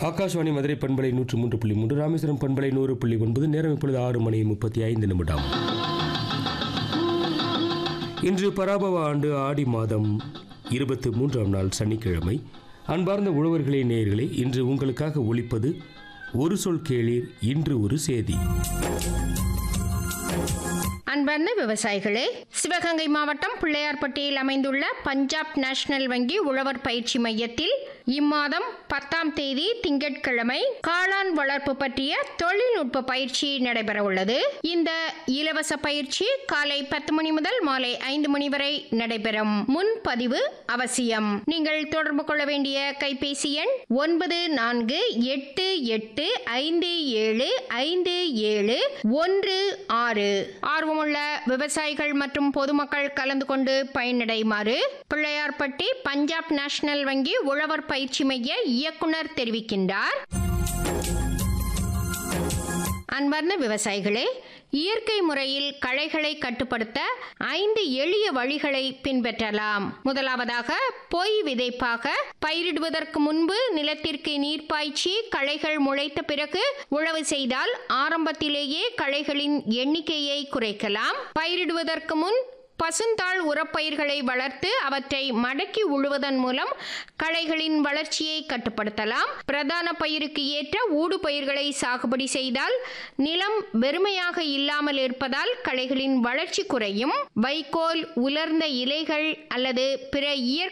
ஆகாஷ்வாணி மதுரை பண்பலை நூற்று மூன்று புள்ளி மூன்று ராமேஸ்வரம் பண்பலை நூறு புள்ளி ஒன்பது நேரம் இப்பொழுது ஆறு மணி முப்பத்தி ஐந்து நிமிடம் இன்று பராபவ ஆண்டு ஆடி மாதம் இருபத்தி மூன்றாம் நாள் சனிக்கிழமை அன்பார்ந்த உழவர்களே நேயர்களே இன்று உங்களுக்காக ஒலிப்பது ஒரு சொல் கேளீர் இன்று ஒரு செய்தி அன்பார்ந்த விவசாயிகளே சிவகங்கை மாவட்டம் பிள்ளையார்பட்டியில் அமைந்துள்ள பஞ்சாப் நேஷனல் வங்கி உழவர் பயிற்சி மையத்தில் இம்மாதம் பத்தாம் தேதி திங்கட்கிழமை காளான் வளர்ப்பு பற்றிய தொழில்நுட்ப பயிற்சி நடைபெற உள்ளது இந்த இலவச பயிற்சி காலை பத்து மணி முதல் மாலை ஐந்து மணி வரை நடைபெறும் முன்பதிவு அவசியம் நீங்கள் தொடர்பு கொள்ள வேண்டிய கைபேசி எண் ஒன்பது நான்கு எட்டு எட்டு ஐந்து ஏழு ஐந்து ஏழு ஒன்று ஆறு ஆர்வமுள்ள விவசாயிகள் மற்றும் பொதுமக்கள் கலந்து கொண்டு பயனடையுமாறு பிள்ளையார்பட்டி பஞ்சாப் நேஷனல் வங்கி உழவர் பயிற்சி மைய இயக்குனர் தெரிவிக்கின்றார் அன்பார்ந்த விவசாயிகளே இயற்கை முறையில் களைகளை கட்டுப்படுத்த ஐந்து எளிய வழிகளை பின்பற்றலாம் முதலாவதாக பொய் விதைப்பாக பயிரிடுவதற்கு முன்பு நிலத்திற்கு நீர் பாய்ச்சி களைகள் முளைத்த பிறகு உழவு செய்தால் ஆரம்பத்திலேயே களைகளின் எண்ணிக்கையை குறைக்கலாம் பயிரிடுவதற்கு முன் பசுந்தாள் உரப்பயிர்களை வளர்த்து அவற்றை மடக்கி உழுவதன் மூலம் களைகளின் வளர்ச்சியை கட்டுப்படுத்தலாம் பிரதான பயிருக்கு ஏற்ற ஊடு பயிர்களை சாகுபடி செய்தால் நிலம் வெறுமையாக இல்லாமல் இருப்பதால் களைகளின் வளர்ச்சி குறையும் வைக்கோல் உலர்ந்த இலைகள் அல்லது பிற இயற்கை